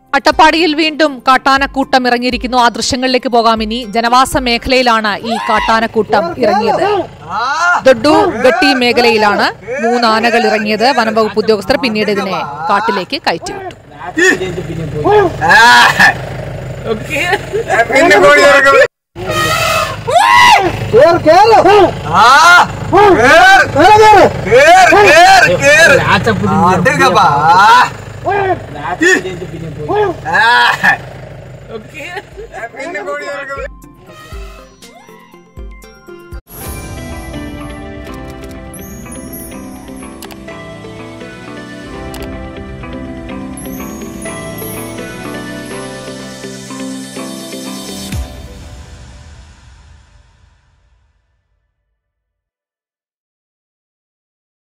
അട്ടപ്പാടിയിൽ വീണ്ടും കാട്ടാനക്കൂട്ടം ഇറങ്ങിയിരിക്കുന്നു ആ ദൃശ്യങ്ങളിലേക്ക് പോകാം ഇനി ജനവാസ മേഖലയിലാണ് ഈ കാട്ടാനക്കൂട്ടം ഇറങ്ങിയത് ദൊഡു ഗട്ടി മേഖലയിലാണ് മൂന്ന് ആനകൾ ഇറങ്ങിയത് വനംവകുപ്പ് ഉദ്യോഗസ്ഥർ പിന്നീട് ഇതിനെ കാട്ടിലേക്ക് കയറ്റിവിട്ടു പിന്നെ കോഴി ഇറക്കും കേറ് കേറ് ആ കേറ് കേറ് കേറ് കേറ് കേറ് കേറ് അടുക്കപ്പാ ആ പിന്നെ കോഴി ഇറക്കും